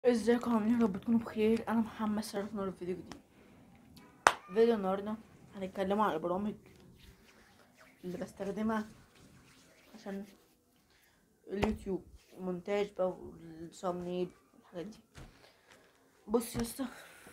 ازيكم عاملين يا رب تكونوا بخير انا محمد شرفنا الفيديو جديد فيديو النهارده هنتكلم عن البرامج اللي بستخدمها عشان اليوتيوب المونتاج بقى والصامنيل والحاجات دي بص يا اسطى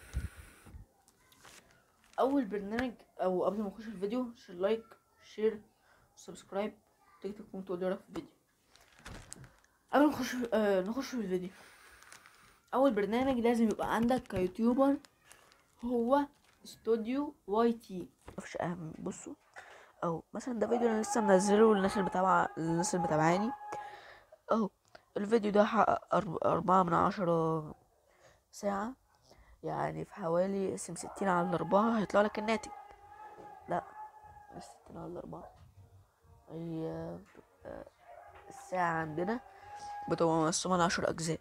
اول برنامج او قبل ما نخش الفيديو شير لايك شير سبسكرايب تكتب كومنت تقول لي رايك في الفيديو قبل ما نخش آه نخش في الفيديو اول برنامج لازم يبقى عندك كيوتيوبر هو استوديو واي تي مفيش اهم بصوا او مثلا ده فيديو انا لسه منزله للناس اللي بتابع الناس اللي متابعاني اهو الفيديو ده حقق أرب- أربعة من عشرة ساعة يعني في حوالي قسم ستين على الأربعة هيطلع لك الناتج لا مش ستين على الأربعة هي بتبقى الساعة عندنا بتبقى مقسومة لعشر أجزاء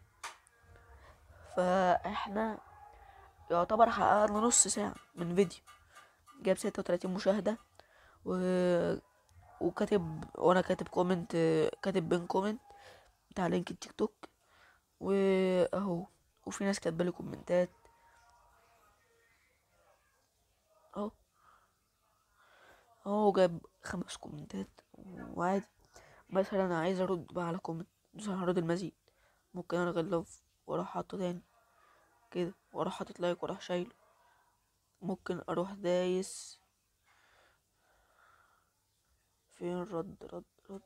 فاحنا يعتبر حققنا نص ساعة من فيديو جاب ستة وتلاتين مشاهدة و... وكاتب وانا كاتب كومنت كاتب بين كومنت بتاع لينك التيك توك واهو وفي ناس كاتبالي كومنتات اهو اهو جاب خمس كومنتات وعادي مثلا انا عايز ارد بقى على كومنت مثلا هرد المزيد ممكن الغي اللوف واروح حاطه تاني كده واروح حاطط لايك واروح شايله ممكن اروح دايس فين رد رد رد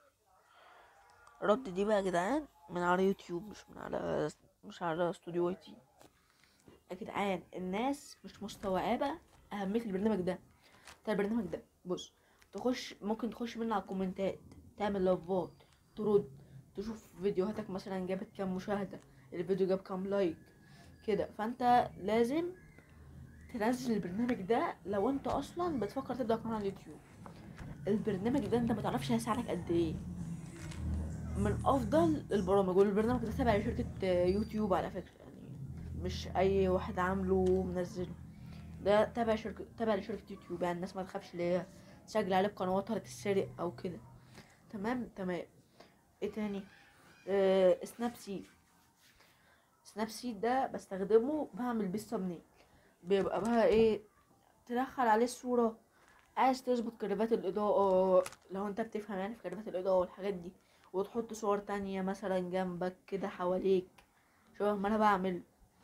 رد دي بقى يا جدعان من على يوتيوب مش من على مش على استوديو واي تي يا جدعان الناس مش مستوعبة أهمية البرنامج ده بتاع البرنامج ده بص تخش ممكن تخش منه على الكومنتات تعمل لايفات ترد تشوف فيديوهاتك مثلا جابت كام مشاهدة الفيديو جاب كام لايك كده فانت لازم تنزل البرنامج ده لو انت اصلا بتفكر تبدا قناه على اليوتيوب البرنامج ده انت ما تعرفش هيساعدك قد ايه من افضل البرامج والبرنامج ده تابع لشركه يوتيوب على فكره يعني مش اي واحد عامله منزله ده تابع شركه تابع لشركه يوتيوب يعني الناس ما تخافش اللي هي تسجل عليه قنواتها تتسرق او كده تمام تمام ايه تاني آه سناب سيد سناب سيد ده بستخدمه بعمل بيه thumbnail بيبقى بقى ايه تدخل عليه الصورة عايز تظبط كيرفات الإضاءة لو انت بتفهم يعني في كيرفات الإضاءة والحاجات دي وتحط صور تانية مثلا جنبك كده حواليك شبه ما انا بعمل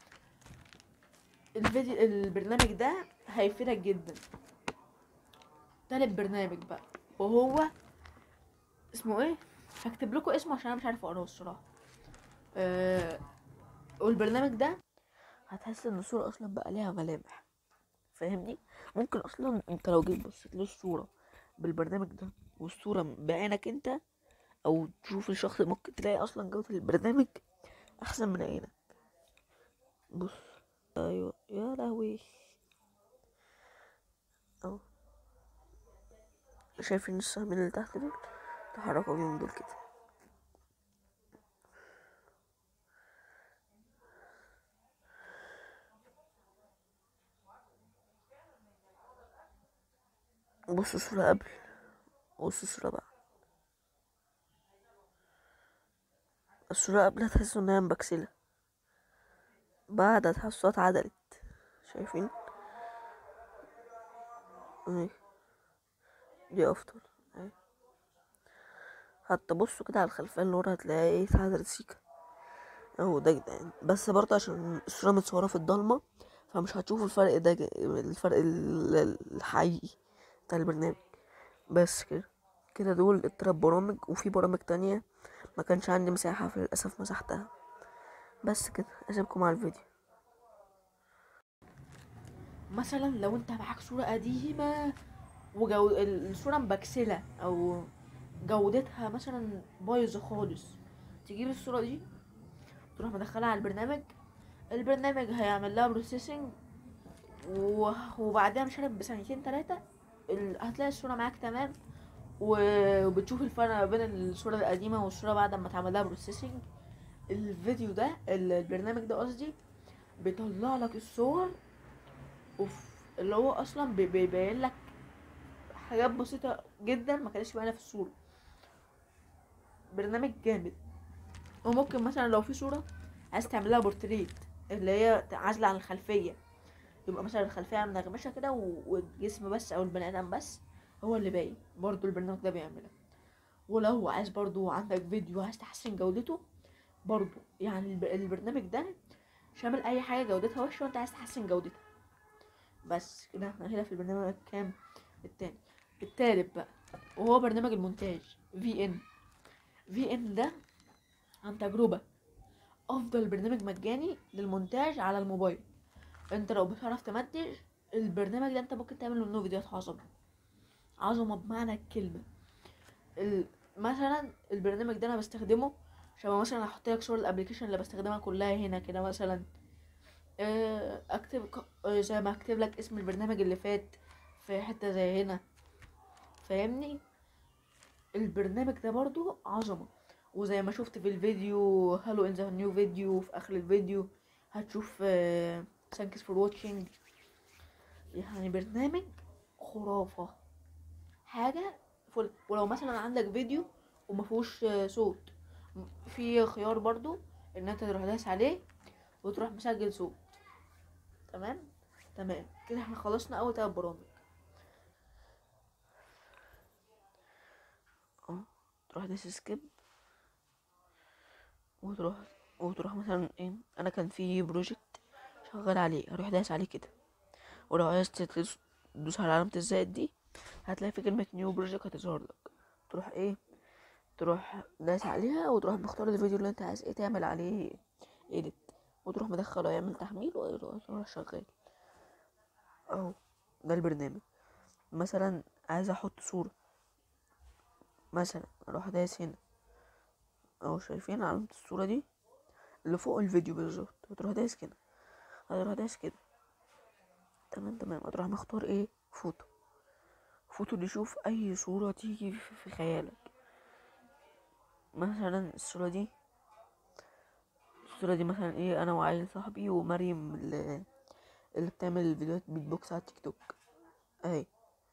الفيديو البرنامج ده هيفيدك جدا تالت برنامج بقى وهو اسمه ايه هكتب لكم اسمه عشان انا مش عارف اقراه الصراحه أه والبرنامج ده هتحس ان الصوره اصلا بقى ليها ملامح فاهمني ممكن اصلا انت لو جيت بصيت للصوره بالبرنامج ده والصوره بعينك انت او تشوف الشخص ممكن تلاقي اصلا جوده البرنامج احسن من عينك بص ايوه يا لهوي اهو شايفين السهمين اللي تحت دول تحركوا بيهم دول كده بصوا الصورة قبل بصوا الصورة بعد الصورة قبل هتحسوا انها مبكسلة بعد هتحسوا اتعدلت شايفين اهي دي افضل اهي حتى بصوا كده على الخلفية اللي ورا هتلاقيها ايه اتعدلت سيكا اهو ده جدعان بس برضه عشان الصورة متصورة في الضلمة فمش هتشوفوا الفرق ده ج- الفرق ال- الحقيقي بتاع البرنامج بس كده كده دول التلات برامج وفي برامج تانية ما كانش عندي مساحة فللأسف مسحتها بس كده اسيبكم على الفيديو مثلا لو انت معاك صورة قديمة وجو الصورة مبكسلة او جودتها مثلا بايظة خالص تجيب الصورة دي تروح مدخلها على البرنامج البرنامج هيعمل لها بروسيسنج وبعدها مش عارف بثانيتين تلاتة ال- هتلاقي الصورة معاك تمام و- وبتشوف الفرق ما بين الصورة القديمة والصورة بعد ما اتعمل لها بروسيسنج الفيديو ده ال- البرنامج ده قصدي بيطلع لك الصور اوف اللي هو اصلا بي- بيبين لك حاجات بسيطة جدا ما كانتش باينة في الصورة برنامج جامد وممكن مثلا لو في صورة عايز تعملها بورتريت اللي هي عازله عن الخلفيه يبقى مثلا الخلفيه منغمشه كده و- والجسم بس او البني ادم بس هو اللي باين برضو البرنامج ده بيعملها ولو عايز برضو عندك فيديو عايز تحسن جودته برضو يعني الب- البرنامج ده شامل اي حاجه جودتها وحشه وانت عايز تحسن جودتها بس كده احنا هنا في البرنامج كام التاني التالت بقى وهو برنامج المونتاج في ان في ان ده عن تجربه افضل برنامج مجاني للمونتاج على الموبايل انت لو بتعرف تمنتج البرنامج ده انت ممكن تعمل منه فيديوهات عظمه عظمه بمعنى الكلمه ال... مثلا البرنامج ده انا بستخدمه شبه مثلا احط لك صور الابلكيشن اللي بستخدمها كلها هنا كده مثلا آه، اكتب ك- آه، زي ما اكتب لك اسم البرنامج اللي فات في حته زي هنا فاهمني البرنامج ده برضو عظمه وزي ما شفت في الفيديو هالو ان ذا نيو فيديو في اخر الفيديو هتشوف ثانكس فور واتشنج يعني برنامج خرافه حاجه فل ولو مثلا عندك فيديو وما فيهوش آه، صوت م- في خيار برضو ان انت تروح داس عليه وتروح مسجل صوت تمام تمام كده احنا خلصنا اول تلات برامج اه تروح داس سكيب وتروح وتروح مثلا ايه انا كان في بروجكت شغال عليه اروح داس عليه كده ولو عايز تدوس تدوس على علامة الزائد دي هتلاقي في كلمة نيو بروجكت هتظهر لك تروح ايه تروح داس عليها وتروح مختار الفيديو اللي انت عايز ايه تعمل عليه ايديت وتروح مدخله يعمل تحميل وتروح شغال اهو ده البرنامج مثلا عايز احط صورة مثلا اروح داس هنا اهو شايفين علامة الصورة دي اللي فوق الفيديو بالظبط وتروح داس كده هتروح داس كده تمام تمام هتروح مختار ايه فوتو فوتو دي شوف اي صورة تيجي في في خيالك مثلا الصورة دي الصورة دي مثلا ايه انا وعيل صاحبي ومريم اللي, اللي بتعمل فيديوهات بيت بوكس على التيك توك اهي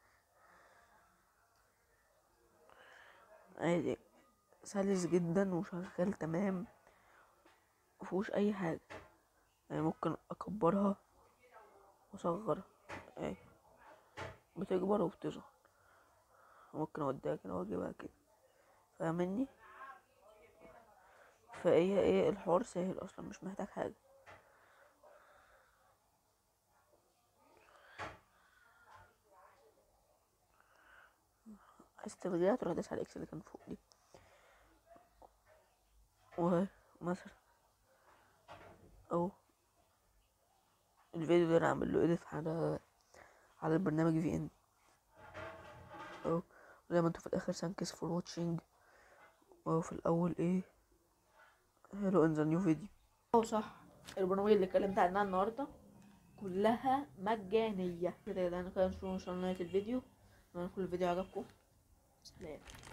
عادي سلس جدا وشغال تمام مفيهوش اي حاجة يعني ممكن اكبرها واصغرها اهي بتكبر وبتصغر ممكن اوديها كده واجيبها كده فاهمني فهي ايه الحوار سهل اصلا مش محتاج حاجة عايز تلغيها تروح داس على الاكس اللي كان فوق دي ومثلا او الفيديو ده انا عامل له edit على على البرنامج في ان اهو زي ما انتوا في الاخر thanks for watching وهو في الاول ايه hello in the new video اه صح البرامج اللي اتكلمت عنها النهارده كلها مجانية كده يا جدعان كده نشوف ان شاء الله نهاية الفيديو اتمنى يكون الفيديو عجبكم سلام